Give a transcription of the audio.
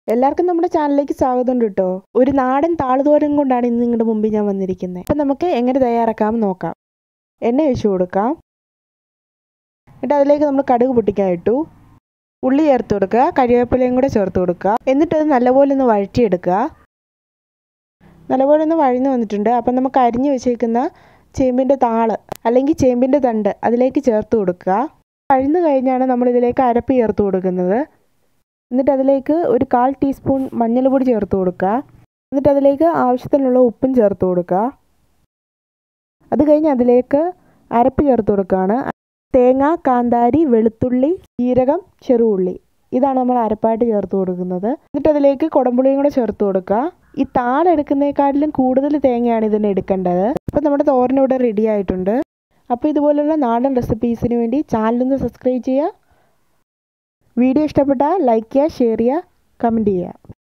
എല്ലാവർക്കും നമ്മുടെ ചാനലിലേക്ക് സ്വാഗതം ഉണ്ട് കേട്ടോ ഒരു നാടൻ താളുതോരൻ കൊണ്ടാണ് ഇന്ന് നിങ്ങളുടെ മുമ്പിൽ ഞാൻ വന്നിരിക്കുന്നത് അപ്പം നമുക്ക് എങ്ങനെ തയ്യാറാക്കാമെന്ന് നോക്കാം എണ്ണ ഒഴിച്ചു കൊടുക്കാം എന്നിട്ട് അതിലേക്ക് നമ്മൾ കടുക് പൊട്ടിക്കാൻ ഇട്ടു ഉള്ളി ചേർത്ത് കൊടുക്കുക കരിവേപ്പിലയും കൂടെ ചേർത്ത് കൊടുക്കുക എന്നിട്ട് അത് നല്ലപോലെ ഒന്ന് വഴറ്റിയെടുക്കുക നല്ലപോലെ ഒന്ന് വഴഞ്ഞു വന്നിട്ടുണ്ട് അപ്പം നമുക്ക് അരിഞ്ഞു വെച്ചേക്കുന്ന ചേമ്പിൻ്റെ താള് അല്ലെങ്കിൽ ചേമ്പിൻ്റെ തണ്ട് അതിലേക്ക് ചേർത്ത് കൊടുക്കുക വഴന്നു കഴിഞ്ഞാണ് നമ്മൾ ഇതിലേക്ക് അരപ്പ് ചേർത്ത് കൊടുക്കുന്നത് എന്നിട്ട് അതിലേക്ക് ഒരു കാൽ ടീസ്പൂൺ മഞ്ഞൾപ്പൊടി ചേർത്ത് കൊടുക്കുക എന്നിട്ട് അതിലേക്ക് ആവശ്യത്തിനുള്ള ഉപ്പും ചേർത്ത് കൊടുക്കുക അത് കഴിഞ്ഞ് അതിലേക്ക് അരപ്പ് ചേർത്ത് കൊടുക്കുകയാണ് തേങ്ങ കാന്താരി വെളുത്തുള്ളി ജീരകം ചെറുഉള്ളി ഇതാണ് നമ്മൾ അരപ്പായിട്ട് ചേർത്ത് കൊടുക്കുന്നത് എന്നിട്ട് അതിലേക്ക് കുടംപുളിയും കൂടെ ചേർത്ത് കൊടുക്കുക ഈ താളെടുക്കുന്നതിനേക്കാട്ടിലും കൂടുതൽ തേങ്ങയാണ് ഇതിന് എടുക്കേണ്ടത് അപ്പോൾ നമ്മുടെ തോരൻ ഇവിടെ റെഡി ആയിട്ടുണ്ട് അപ്പോൾ ഇതുപോലുള്ള നാടൻ റെസിപ്പീസിന് വേണ്ടി ചാനലൊന്ന് സബ്സ്ക്രൈബ് ചെയ്യുക വീഡിയോ ഇഷ്ടപ്പെട്ടാൽ ലൈക്ക് ചെയ്യുക ഷെയർ ചെയ്യുക കമൻറ്റ് ചെയ്യുക